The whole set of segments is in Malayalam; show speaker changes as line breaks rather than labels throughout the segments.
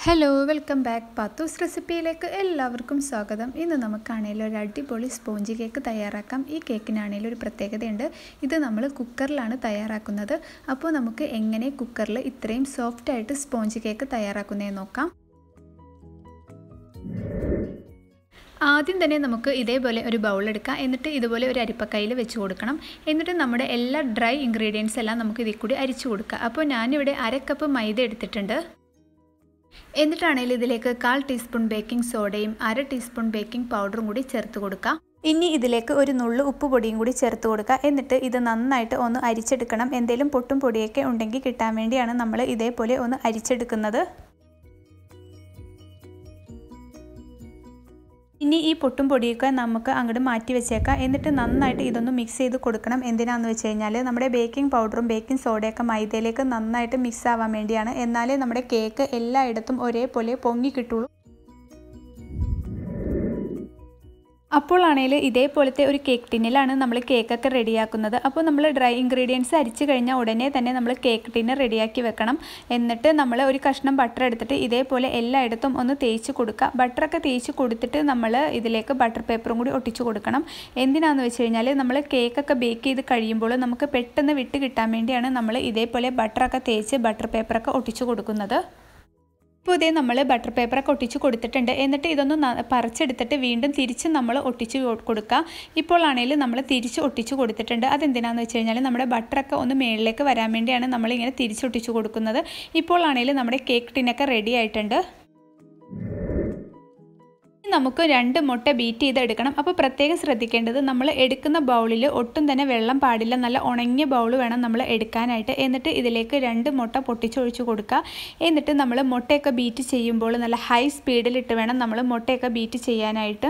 ഹലോ വെൽക്കം ബാക്ക് പാത്തൂസ് റെസിപ്പിയിലേക്ക് എല്ലാവർക്കും സ്വാഗതം ഇന്ന് നമുക്കാണെങ്കിൽ ഒരു അടിപൊളി സ്പോഞ്ച് കേക്ക് തയ്യാറാക്കാം ഈ കേക്കിനാണെങ്കിൽ ഒരു പ്രത്യേകതയുണ്ട് ഇത് നമ്മൾ കുക്കറിലാണ് തയ്യാറാക്കുന്നത് അപ്പോൾ നമുക്ക് എങ്ങനെ കുക്കറിൽ ഇത്രയും സോഫ്റ്റ് ആയിട്ട് സ്പോഞ്ച് കേക്ക് തയ്യാറാക്കുന്നതെന്ന് നോക്കാം ആദ്യം തന്നെ നമുക്ക് ഇതേപോലെ ഒരു ബൗൾ എടുക്കാം എന്നിട്ട് ഇതുപോലെ ഒരു അരിപ്പക്കയിൽ വെച്ച് കൊടുക്കണം എന്നിട്ട് നമ്മുടെ എല്ലാ ഡ്രൈ ഇൻഗ്രീഡിയൻസ് എല്ലാം നമുക്ക് ഇതിൽ കൂടി അരിച്ചു കൊടുക്കാം അപ്പോൾ ഞാനിവിടെ അര കപ്പ് മൈദ എടുത്തിട്ടുണ്ട് എന്നിട്ടാണെങ്കിൽ ഇതിലേക്ക് കാൽ ടീസ്പൂൺ ബേക്കിംഗ് സോഡയും അര ടീസ്പൂൺ ബേക്കിംഗ് പൗഡറും കൂടി ചേർത്ത് കൊടുക്കാം ഇനി ഇതിലേക്ക് ഒരു നുള്ളു ഉപ്പ് പൊടിയും കൂടി ചേർത്ത് കൊടുക്കുക എന്നിട്ട് ഇത് നന്നായിട്ട് ഒന്ന് അരിച്ചെടുക്കണം എന്തെങ്കിലും പൊട്ടും പൊടിയൊക്കെ ഉണ്ടെങ്കിൽ കിട്ടാൻ വേണ്ടിയാണ് നമ്മൾ ഇതേപോലെ ഒന്ന് അരിച്ചെടുക്കുന്നത് ഇനി ഈ പൊട്ടും പൊടിയൊക്കെ നമുക്ക് അങ്ങോട്ട് മാറ്റി വെച്ചേക്കാം എന്നിട്ട് നന്നായിട്ട് ഇതൊന്ന് മിക്സ് ചെയ്ത് കൊടുക്കണം എന്തിനാണെന്ന് വെച്ച് കഴിഞ്ഞാൽ നമ്മുടെ ബേക്കിംഗ് പൗഡറും ബേക്കിംഗ് സോഡയൊക്കെ മൈദയിലേക്ക് നന്നായിട്ട് മിക്സ് ആവാൻ വേണ്ടിയാണ് എന്നാലേ നമ്മുടെ കേക്ക് എല്ലായിടത്തും ഒരേപോലെ പൊങ്ങി കിട്ടുള്ളൂ അപ്പോഴാണെങ്കിൽ ഇതേപോലത്തെ ഒരു കേക്ക് ടിന്നിലാണ് നമ്മൾ കേക്കൊക്കെ റെഡിയാക്കുന്നത് അപ്പോൾ നമ്മൾ ഡ്രൈ ഇൻഗ്രീഡിയൻസ് അരിച്ചു കഴിഞ്ഞാൽ ഉടനെ തന്നെ നമ്മൾ കേക്ക് ടിന്ന് റെഡിയാക്കി വെക്കണം എന്നിട്ട് നമ്മൾ ഒരു കഷ്ണം ബട്ടർ എടുത്തിട്ട് ഇതേപോലെ എല്ലായിടത്തും ഒന്ന് തേച്ച് കൊടുക്കുക ബട്ടറൊക്കെ തേച്ച് കൊടുത്തിട്ട് നമ്മൾ ഇതിലേക്ക് ബട്ടർ പേപ്പറും കൂടി ഒട്ടിച്ചു കൊടുക്കണം എന്തിനാണെന്ന് വെച്ച് കഴിഞ്ഞാൽ നമ്മൾ കേക്കൊക്കെ ബേക്ക് ചെയ്ത് കഴിയുമ്പോൾ നമുക്ക് പെട്ടെന്ന് വിട്ട് കിട്ടാൻ വേണ്ടിയാണ് നമ്മൾ ഇതേപോലെ ബട്ടറൊക്കെ തേച്ച് ബട്ടർ പേപ്പറൊക്കെ ഒട്ടിച്ചു കൊടുക്കുന്നത് ഇപ്പോൾ ഇതേ നമ്മൾ ബട്ടർ പേപ്പറൊക്കെ ഒട്ടിച്ച് കൊടുത്തിട്ടുണ്ട് എന്നിട്ട് ഇതൊന്ന് പറിച്ചെടുത്തിട്ട് വീണ്ടും തിരിച്ച് നമ്മൾ ഒട്ടിച്ച് കൊടുക്കുക ഇപ്പോൾ ആണെങ്കിൽ നമ്മൾ തിരിച്ച് ഒട്ടിച്ച് കൊടുത്തിട്ടുണ്ട് അതെന്തിനാണെന്ന് വെച്ച് കഴിഞ്ഞാൽ നമ്മുടെ ബട്ടറൊക്കെ ഒന്ന് മേളിലേക്ക് വരാൻ വേണ്ടിയാണ് നമ്മളിങ്ങനെ തിരിച്ചൊട്ടിച്ച് കൊടുക്കുന്നത് ഇപ്പോൾ ആണെങ്കിൽ നമ്മുടെ കേക്ക് ടിനൊക്കെ റെഡി ആയിട്ടുണ്ട് നമുക്ക് രണ്ട് മുട്ട ബീറ്റ് ചെയ്തെടുക്കണം അപ്പോൾ പ്രത്യേകം ശ്രദ്ധിക്കേണ്ടത് നമ്മൾ എടുക്കുന്ന ബൗളിൽ ഒട്ടും തന്നെ വെള്ളം പാടില്ല നല്ല ഉണങ്ങിയ ബൗൾ വേണം നമ്മൾ എടുക്കാനായിട്ട് എന്നിട്ട് ഇതിലേക്ക് രണ്ട് മുട്ട പൊട്ടിച്ചൊഴിച്ച് കൊടുക്കുക എന്നിട്ട് നമ്മൾ മുട്ടയൊക്കെ ബീറ്റ് ചെയ്യുമ്പോൾ നല്ല ഹൈ സ്പീഡിലിട്ട് വേണം നമ്മൾ മുട്ടയൊക്കെ ബീറ്റ് ചെയ്യാനായിട്ട്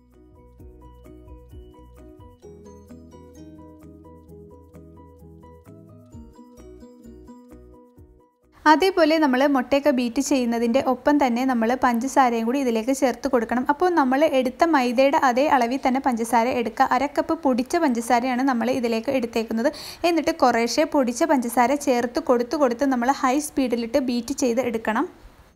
അതേപോലെ നമ്മൾ മുട്ടയൊക്കെ ബീറ്റ് ചെയ്യുന്നതിൻ്റെ ഒപ്പം തന്നെ നമ്മൾ പഞ്ചസാരയും കൂടി ഇതിലേക്ക് ചേർത്ത് കൊടുക്കണം അപ്പോൾ നമ്മൾ എടുത്ത മൈദയുടെ അതേ അളവിൽ തന്നെ പഞ്ചസാര എടുക്കുക അരക്കപ്പ് പൊടിച്ച പഞ്ചസാരയാണ് നമ്മൾ ഇതിലേക്ക് എടുത്തേക്കുന്നത് എന്നിട്ട് കുറേശ്ശെ പൊടിച്ച പഞ്ചസാര ചേർത്ത് കൊടുത്ത് കൊടുത്ത് നമ്മൾ ഹൈ സ്പീഡിലിട്ട് ബീറ്റ് ചെയ്ത് എടുക്കണം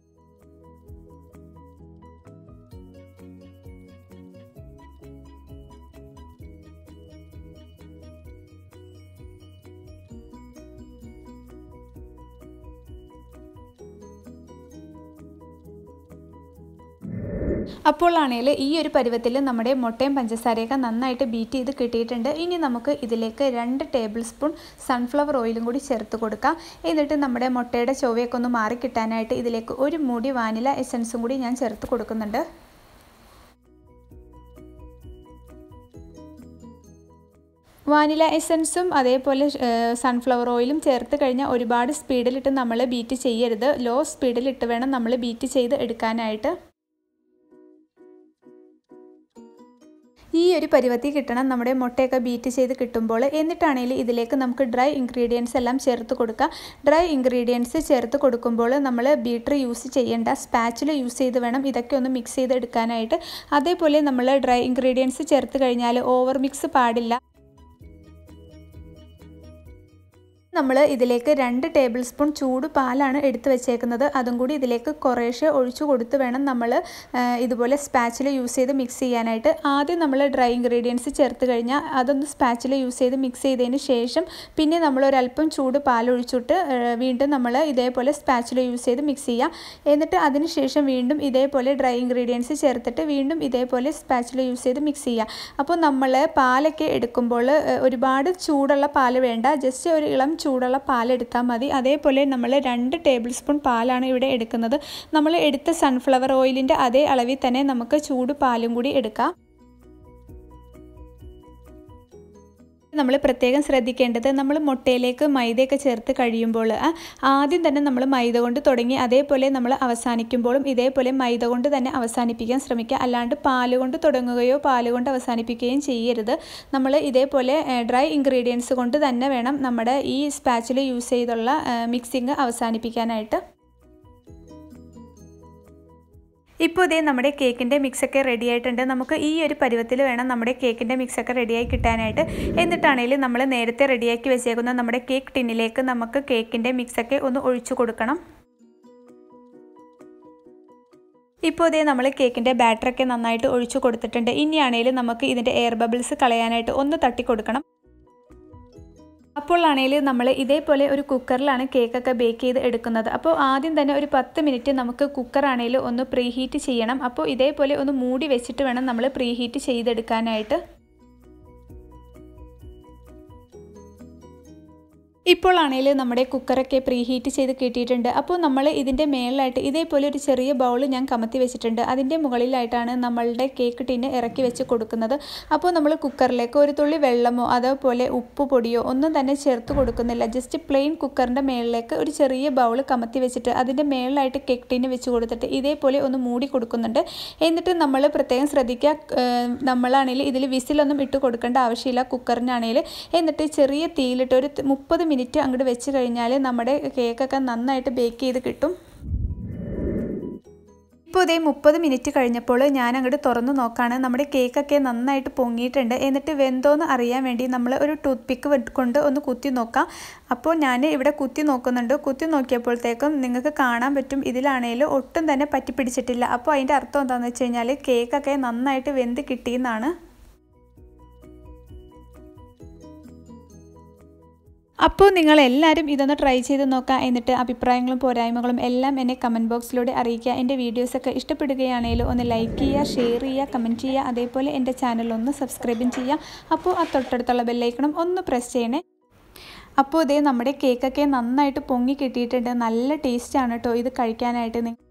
അപ്പോൾ ആണെങ്കിൽ ഈ ഒരു പരുവത്തിൽ നമ്മുടെ മുട്ടയും പഞ്ചസാരയൊക്കെ നന്നായിട്ട് ബീറ്റ് ചെയ്ത് കിട്ടിയിട്ടുണ്ട് ഇനി നമുക്ക് ഇതിലേക്ക് രണ്ട് ടേബിൾ സ്പൂൺ സൺഫ്ലവർ ഓയിലും കൂടി ചേർത്ത് കൊടുക്കാം എന്നിട്ട് നമ്മുടെ മുട്ടയുടെ ചൊവ്വയൊക്കെ ഒന്ന് മാറി കിട്ടാനായിട്ട് ഇതിലേക്ക് ഒരു മൂടി വാനില എസൻസും കൂടി ഞാൻ ചേർത്ത് കൊടുക്കുന്നുണ്ട് വാനില എസൻസും അതേപോലെ സൺഫ്ലവർ ഓയിലും ചേർത്ത് കഴിഞ്ഞാൽ ഒരുപാട് സ്പീഡിലിട്ട് നമ്മൾ ബീറ്റ് ചെയ്യരുത് ലോ സ്പീഡിലിട്ട് വേണം നമ്മൾ ബീറ്റ് ചെയ്ത് എടുക്കാനായിട്ട് ഈ ഒരു പരുവത്തിൽ കിട്ടണം നമ്മുടെ മുട്ടയൊക്കെ ബീറ്റ് ചെയ്ത് കിട്ടുമ്പോൾ എന്നിട്ടാണെങ്കിൽ ഇതിലേക്ക് നമുക്ക് ഡ്രൈ ഇൻഗ്രീഡിയൻസ് എല്ലാം ചേർത്ത് കൊടുക്കുക ഡ്രൈ ഇൻഗ്രീഡിയൻസ് ചേർത്ത് കൊടുക്കുമ്പോൾ നമ്മൾ ബീറ്റർ യൂസ് ചെയ്യേണ്ട സ്പാച്ചിൽ യൂസ് ചെയ്ത് വേണം ഇതൊക്കെ ഒന്ന് മിക്സ് ചെയ്ത് എടുക്കാനായിട്ട് അതേപോലെ നമ്മൾ ഡ്രൈ ഇൻഗ്രീഡിയൻസ് ചേർത്ത് കഴിഞ്ഞാൽ ഓവർ മിക്സ് പാടില്ല നമ്മൾ ഇതിലേക്ക് രണ്ട് ടേബിൾ സ്പൂൺ ചൂട് പാലാണ് എടുത്ത് വെച്ചേക്കുന്നത് അതും കൂടി ഇതിലേക്ക് കുറേശ്ശെ ഒഴിച്ചു കൊടുത്ത് വേണം നമ്മൾ ഇതുപോലെ സ്പാച്ചിൽ യൂസ് ചെയ്ത് മിക്സ് ചെയ്യാനായിട്ട് ആദ്യം നമ്മൾ ഡ്രൈ ഇൻഗ്രീഡിയൻസ് ചേർത്ത് കഴിഞ്ഞാൽ അതൊന്ന് സ്പാച്ചിൽ യൂസ് ചെയ്ത് മിക്സ് ചെയ്തതിന് ശേഷം പിന്നെ നമ്മൾ ഒരല്പം ചൂട് പാൽ ഒഴിച്ചിട്ട് വീണ്ടും നമ്മൾ ഇതേപോലെ സ്പാച്ചിൽ യൂസ് ചെയ്ത് മിക്സ് ചെയ്യുക എന്നിട്ട് അതിന് ശേഷം വീണ്ടും ഇതേപോലെ ഡ്രൈ ഇൻഗ്രീഡിയൻസ് ചേർത്തിട്ട് വീണ്ടും ഇതേപോലെ സ്പാച്ചിൽ യൂസ് ചെയ്ത് മിക്സ് ചെയ്യുക അപ്പോൾ നമ്മൾ പാലൊക്കെ എടുക്കുമ്പോൾ ഒരുപാട് ചൂടുള്ള പാൽ വേണ്ട ജസ്റ്റ് ഒരു ഇളം ചൂടുള്ള പാലെടുത്താൽ മതി അതേപോലെ നമ്മൾ രണ്ട് ടേബിൾ സ്പൂൺ പാലാണ് ഇവിടെ എടുക്കുന്നത് നമ്മൾ എടുത്ത സൺഫ്ലവർ ഓയിലിൻ്റെ അതേ അളവിൽ തന്നെ നമുക്ക് ചൂട് പാലും കൂടി എടുക്കാം നമ്മൾ പ്രത്യേകം ശ്രദ്ധിക്കേണ്ടത് നമ്മൾ മുട്ടയിലേക്ക് മൈദയൊക്കെ ചേർത്ത് കഴിയുമ്പോൾ ആദ്യം തന്നെ നമ്മൾ മൈദ കൊണ്ട് തുടങ്ങി അതേപോലെ നമ്മൾ അവസാനിക്കുമ്പോഴും ഇതേപോലെ മൈദ കൊണ്ട് തന്നെ അവസാനിപ്പിക്കാൻ ശ്രമിക്കുക അല്ലാണ്ട് പാല് കൊണ്ട് തുടങ്ങുകയോ പാല് കൊണ്ട് അവസാനിപ്പിക്കുകയും ചെയ്യരുത് നമ്മൾ ഇതേപോലെ ഡ്രൈ ഇൻഗ്രീഡിയൻസ് കൊണ്ട് തന്നെ വേണം നമ്മുടെ ഈ സ്പാച്ചിൽ യൂസ് ചെയ്തുള്ള മിക്സിങ് അവസാനിപ്പിക്കാനായിട്ട് ഇപ്പോൾ ഇതേ നമ്മുടെ കേക്കിൻ്റെ മിക്സൊക്കെ റെഡി ആയിട്ടുണ്ട് നമുക്ക് ഈ ഒരു പരുവത്തിൽ വേണം നമ്മുടെ കേക്കിൻ്റെ മിക്സൊക്കെ റെഡിയായി കിട്ടാനായിട്ട് എന്നിട്ടാണെങ്കിൽ നമ്മൾ നേരത്തെ റെഡിയാക്കി വെച്ചേക്കുന്ന നമ്മുടെ കേക്ക് ടിന്നിലേക്ക് നമുക്ക് കേക്കിൻ്റെ മിക്സൊക്കെ ഒന്ന് ഒഴിച്ചു കൊടുക്കണം ഇപ്പോൾ ഇതേ നമ്മൾ കേക്കിൻ്റെ ബാറ്ററൊക്കെ നന്നായിട്ട് ഒഴിച്ചു കൊടുത്തിട്ടുണ്ട് ഇനിയാണെങ്കിൽ നമുക്ക് ഇതിൻ്റെ എയർ ബബിൾസ് കളയാനായിട്ട് ഒന്ന് തട്ടി കൊടുക്കണം അപ്പോൾ ആണെങ്കിൽ നമ്മൾ ഇതേപോലെ ഒരു കുക്കറിലാണ് കേക്കൊക്കെ ബേക്ക് ചെയ്ത് എടുക്കുന്നത് അപ്പോൾ ആദ്യം തന്നെ ഒരു പത്ത് മിനിറ്റ് നമുക്ക് കുക്കറാണെങ്കിൽ ഒന്ന് പ്രീ ഹീറ്റ് ചെയ്യണം അപ്പോൾ ഇതേപോലെ ഒന്ന് മൂടി വെച്ചിട്ട് വേണം നമ്മൾ പ്രീ ഹീറ്റ് ചെയ്തെടുക്കാനായിട്ട് ഇപ്പോൾ ആണെങ്കിൽ നമ്മുടെ കുക്കറൊക്കെ പ്രീ ഹീറ്റ് ചെയ്ത് കിട്ടിയിട്ടുണ്ട് അപ്പോൾ നമ്മൾ ഇതിൻ്റെ മേളിലായിട്ട് ഇതേപോലെ ഒരു ചെറിയ ബൗൾ ഞാൻ കമത്തി വെച്ചിട്ടുണ്ട് അതിൻ്റെ മുകളിലായിട്ടാണ് നമ്മളുടെ കേക്ക് ടിന്ന് ഇറക്കി വെച്ച് കൊടുക്കുന്നത് അപ്പോൾ നമ്മൾ കുക്കറിലേക്ക് ഒരു തുള്ളി വെള്ളമോ അതേപോലെ ഉപ്പ് പൊടിയോ ഒന്നും തന്നെ ചേർത്ത് കൊടുക്കുന്നില്ല ജസ്റ്റ് പ്ലെയിൻ കുക്കറിൻ്റെ മേളിലേക്ക് ഒരു ചെറിയ ബൗൾ കമത്തി വെച്ചിട്ട് അതിൻ്റെ മേളിലായിട്ട് കേക്ക് ടിന്ന് വെച്ച് കൊടുത്തിട്ട് ഇതേപോലെ ഒന്ന് മൂടി കൊടുക്കുന്നുണ്ട് എന്നിട്ട് നമ്മൾ പ്രത്യേകം ശ്രദ്ധിക്കുക നമ്മളാണെങ്കിൽ ഇതിൽ വിസിലൊന്നും ഇട്ട് കൊടുക്കേണ്ട ആവശ്യമില്ല കുക്കറിനാണെങ്കിൽ എന്നിട്ട് ചെറിയ തീയിലിട്ട് ഒരു മുപ്പത് മിനിറ്റ് അങ്ങോട്ട് വെച്ച് കഴിഞ്ഞാൽ നമ്മുടെ കേക്കൊക്കെ നന്നായിട്ട് ബേക്ക് ചെയ്ത് കിട്ടും ഇപ്പോൾ ഇതേ മുപ്പത് മിനിറ്റ് കഴിഞ്ഞപ്പോൾ ഞാൻ അങ്ങോട്ട് തുറന്ന് നോക്കുകയാണ് നമ്മുടെ കേക്കൊക്കെ നന്നായിട്ട് പൊങ്ങിയിട്ടുണ്ട് എന്നിട്ട് വെന്തോന്ന് അറിയാൻ വേണ്ടി നമ്മൾ ഒരു ടൂത്ത് പിക്ക് കൊണ്ട് ഒന്ന് കുത്തി നോക്കാം അപ്പോൾ ഞാൻ ഇവിടെ കുത്തി നോക്കുന്നുണ്ട് കുത്തി നോക്കിയപ്പോഴത്തേക്കും നിങ്ങൾക്ക് കാണാൻ പറ്റും ഇതിലാണെങ്കിൽ ഒട്ടും തന്നെ പറ്റി പിടിച്ചിട്ടില്ല അപ്പോൾ അതിൻ്റെ അർത്ഥം എന്താണെന്ന് വെച്ച് കഴിഞ്ഞാൽ കേക്കൊക്കെ നന്നായിട്ട് വെന്ത് കിട്ടിയെന്നാണ് അപ്പോൾ നിങ്ങൾ എല്ലാവരും ഇതൊന്ന് ട്രൈ ചെയ്ത് നോക്കുക എന്നിട്ട് അഭിപ്രായങ്ങളും പോരായ്മകളും എല്ലാം എന്നെ കമൻറ്റ് ബോക്സിലൂടെ അറിയിക്കുക എൻ്റെ വീഡിയോസൊക്കെ ഇഷ്ടപ്പെടുകയാണെങ്കിൽ ഒന്ന് ലൈക്ക് ചെയ്യുക ഷെയർ ചെയ്യുക കമൻറ്റ് ചെയ്യുക അതേപോലെ എൻ്റെ ചാനൽ ഒന്ന് സബ്സ്ക്രൈബും ചെയ്യുക അപ്പോൾ ആ തൊട്ടടുത്തുള്ള ബെല്ലൈക്കണം ഒന്ന് പ്രസ് ചെയ്യണേ അപ്പോൾ ഇതേ നമ്മുടെ കേക്കൊക്കെ നന്നായിട്ട് പൊങ്ങി കിട്ടിയിട്ടുണ്ട് നല്ല ടേസ്റ്റാണ് കേട്ടോ ഇത് കഴിക്കാനായിട്ട്